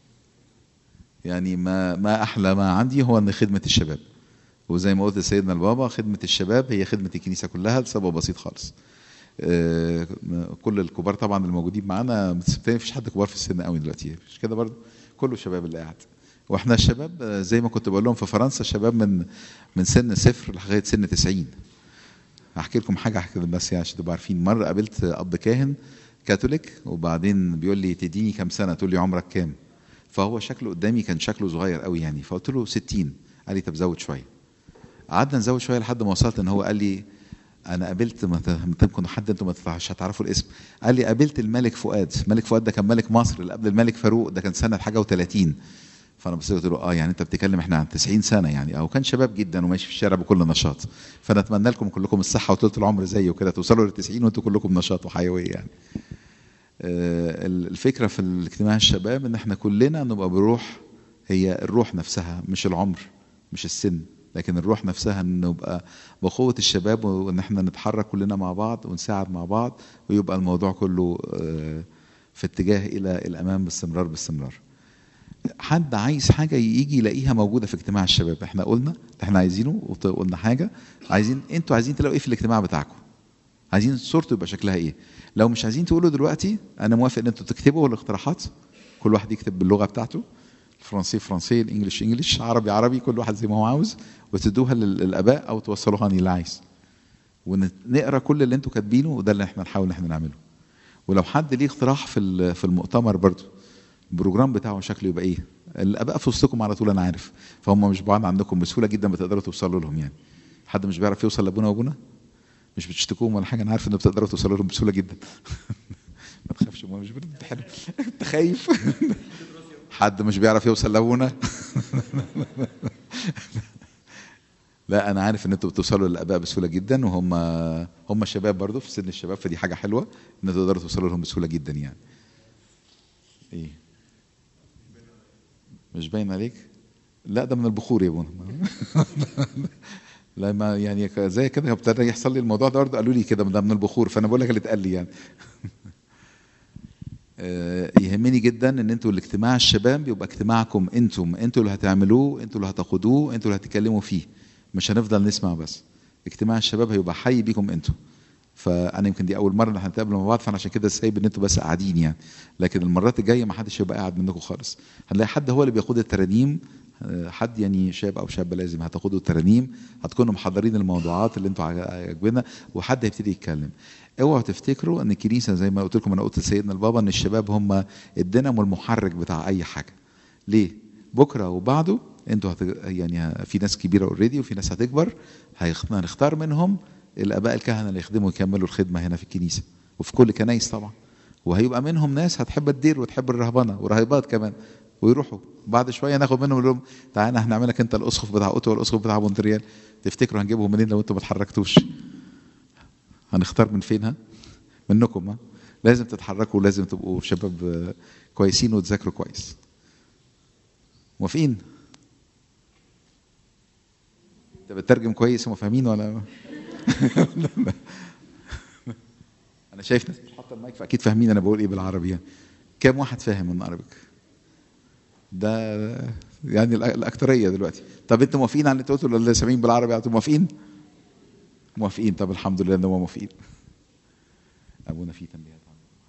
A: يعني ما ما احلى ما عندي هو ان خدمه الشباب وزي ما قلت لسيدنا البابا خدمه الشباب هي خدمه الكنيسه كلها لسبب بسيط خالص آه، كل الكبار طبعا الموجودين معانا ما فيش حد كبار في السن قوي دلوقتي مش كده برضه كله شباب اللي قاعد واحنا الشباب آه، زي ما كنت بقول لهم في فرنسا الشباب من من سن صفر لغايه سن 90 هحكي لكم حاجه احكي بس يعني عشان تبقوا عارفين مره قابلت اب كاهن كاثوليك وبعدين بيقول لي تديني كام سنه تقول لي عمرك كام فهو شكله قدامي كان شكله صغير قوي يعني فقلت له 60 قال لي طب زود شويه قعدنا نزود شويه لحد ما وصلت ان هو قال لي انا قابلت ما ت- ما تكون حد انتم ما مش هتعرفوا الاسم قال لي قابلت الملك فؤاد الملك فؤاد ده كان ملك مصر اللي قبل الملك فاروق ده كان سنه حاجه و30 فانا بصيت قلت له اه يعني انت بتتكلم احنا عن 90 سنه يعني او كان شباب جدا وماشي في الشارع بكل نشاط فانا اتمنى لكم كلكم الصحه وطولة العمر زيه وكده توصلوا لل 90 وانتم كلكم نشاط وحيويه يعني آه، الفكره في الاجتماع الشباب ان احنا كلنا نبقى بروح هي الروح نفسها مش العمر مش السن لكن الروح نفسها ان نبقى بقوه الشباب وان احنا نتحرك كلنا مع بعض ونساعد مع بعض ويبقى الموضوع كله آه، في اتجاه الى الامام باستمرار باستمرار حد عايز حاجه يجي يلاقيها موجوده في اجتماع الشباب احنا قلنا اللي احنا عايزينه وقلنا حاجه عايزين انتوا عايزين تلاقوا ايه في الاجتماع بتاعكم عايزين صورته يبقى شكلها ايه لو مش عايزين تقولوا دلوقتي انا موافق ان انتوا تكتبوا الاقتراحات كل واحد يكتب باللغه بتاعته الفرنسي فرنسي الانجليش انجليش عربي عربي كل واحد زي ما هو عاوز وتدوها لل- للاباء او توصلوها للي عايز ونقرا كل اللي انتوا كاتبينه وده اللي احنا نحاول ان احنا نعمله ولو حد ليه اقتراح في ال- في المؤتمر برضو البروجرام بتاعه شكله يبقى ايه الاباء في وسطكم على طول انا عارف فهم مش بعاد عنكم بسهوله جدا بتقدروا توصلوا لهم يعني حد مش بيعرف يوصل لابونا وابونا مش بتشتكوهم ولا حاجه انا عارف ان بتقدروا توصلوا لهم بسهوله جدا ما تخافش ما مش بتحل انت خايف حد مش بيعرف يوصل لابونا لا انا عارف ان انتوا بتوصلوا للاباء بسهوله جدا وهم هم شباب برضو في سن الشباب فدي حاجه حلوه ان تقدروا توصلوا لهم بسهوله جدا يعني ايه مش باين عليك لا ده من البخور يا ابونا لا ما يعني زي كده ابتدى يحصل لي الموضوع ده برضه قالوا لي كده ده من البخور فانا بقول لك اللي اتقال لي يعني آه، يهمني جدا ان انتوا الاجتماع الشباب يبقى اجتماعكم انتم انتوا اللي هتعملوه انتوا اللي هتاخدوه انتوا اللي هتتكلموا فيه مش هنفضل نسمع بس اجتماع الشباب هيبقى حي بيكم انتوا فانا يمكن دي اول مره ان احنا نتقابل مع بعض فانا عشان كده سايب ان انتوا بس قاعدين يعني لكن المرات الجايه ما حدش هيبقى قاعد منكم خالص هنلاقي حد هو اللي بيقود الترانيم آه، حد يعني شاب او شابه لازم هتاخدوا الترانيم هتكونوا محضرين الموضوعات اللي انتوا عاجبنا وحد هيبتدي يتكلم اوعوا تفتكروا ان الكنيسه زي ما قلت لكم انا قلت لسيدنا البابا ان الشباب هم الدينامو المحرك بتاع اي حاجه ليه بكره وبعده انتوا هت... يعني ه- في ناس كبيره اوريدي وفي ناس هتكبر هيخ- هنختار منهم الاباء الكهنه اللي يخدموا يكملوا الخدمه هنا في الكنيسه وفي كل كنايس طبعا وهيبقى منهم ناس هتحب الدير وتحب الرهبنه وراهبات كمان ويروحوا بعد شويه ناخد منهم نقول لهم تعالى هنعملك انت الاسقف بتاع اوتو والاسقف بتاع مونتريال تفتكروا هنجيبهم منين لو انتم ما اتحركتوش هنختار من فين ها منكم ها لازم تتحركوا ولازم تبقوا شباب آه، كويسين وتذاكروا كويس موافقين انت بتترجم كويس هم فاهمين ولا انا شايف ناس مش حاطه المايك فاكيد فاهمين انا بقول ايه بالعربي يعني كام واحد فاهم من عربك ده يعني الأ- الاكتريه دلوقتي طب انتوا موافقين على اللي انت قلته ولا سامعين بالعربي انتوا موافقين موافقين طب الحمد لله ان هم موافقين ابونا في تنبيهات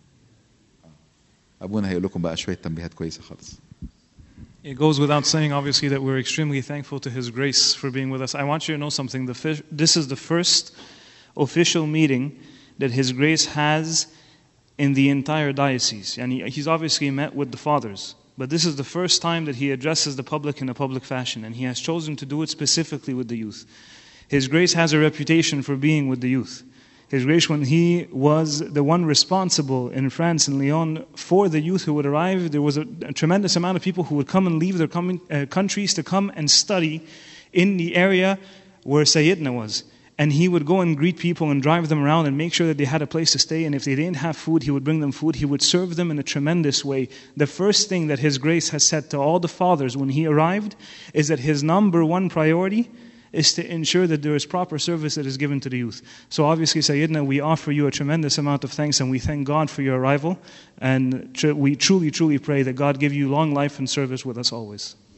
A: آه. ابونا هيقول لكم بقى شويه تنبيهات كويسه خالص
B: It goes without saying, obviously, that we're extremely thankful to His grace for being with us. I want you to know something. The fi- this is the first official meeting that His grace has in the entire diocese. And he, he's obviously met with the fathers. But this is the first time that he addresses the public in a public fashion. And he has chosen to do it specifically with the youth. His grace has a reputation for being with the youth. His grace, when he was the one responsible in France and Lyon for the youth who would arrive, there was a, a tremendous amount of people who would come and leave their coming, uh, countries to come and study in the area where Sayyidina was. And he would go and greet people and drive them around and make sure that they had a place to stay. And if they didn't have food, he would bring them food. He would serve them in a tremendous way. The first thing that His grace has said to all the fathers when he arrived is that his number one priority is to ensure that there is proper service that is given to the youth. So obviously, Sayyidina, we offer you a tremendous amount of thanks and we thank God for your arrival. And tr- we truly, truly pray that God give you long life and service with us always.